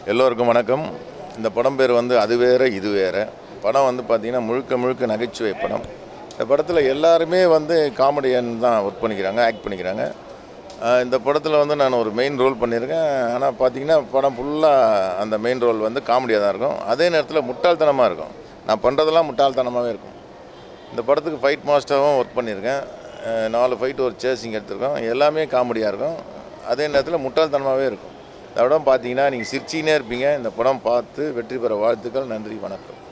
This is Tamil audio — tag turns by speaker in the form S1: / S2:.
S1: எல்லோருக்கும் வணக்கம் இந்த படம் பேர் வந்து அது வேற இது வேற படம் வந்து பார்த்திங்கன்னா முழுக்க முழுக்க நகைச்சுவை படம் இந்த படத்தில் எல்லாருமே வந்து காமெடியன் தான் ஒர்க் பண்ணிக்கிறாங்க ஆக்ட் பண்ணிக்கிறாங்க ஆஹ் இந்த படத்தில் வந்து நான் ஒரு மெயின் ரோல் பண்ணியிருக்கேன் ஆனால் பார்த்தீங்கன்னா படம் ஃபுல்லாக அந்த மெயின் ரோல் வந்து காமெடியாக தான் இருக்கும் அதே நேரத்தில் முட்டாள்தனமாக இருக்கும் நான் பண்ணுறதெல்லாம் முட்டாள்தனமாகவே இருக்கும் இந்த படத்துக்கு ஃபைட் மாஸ்டராகவும் ஒர்க் பண்ணியிருக்கேன் அஹ் நாலு ஃபைட் ஒரு சேசிங் எடுத்திருக்கோம் எல்லாமே காமெடியாக இருக்கும் அதே நேரத்தில் முட்டாள்தனமாகவே இருக்கும் இந்த படம் பார்த்தீங்கன்னா நீங்கள் சிரிச்சினே இருப்பீங்க இந்த படம் பார்த்து வெற்றி பெற வாழ்த்துக்கள் நன்றி வணக்கம்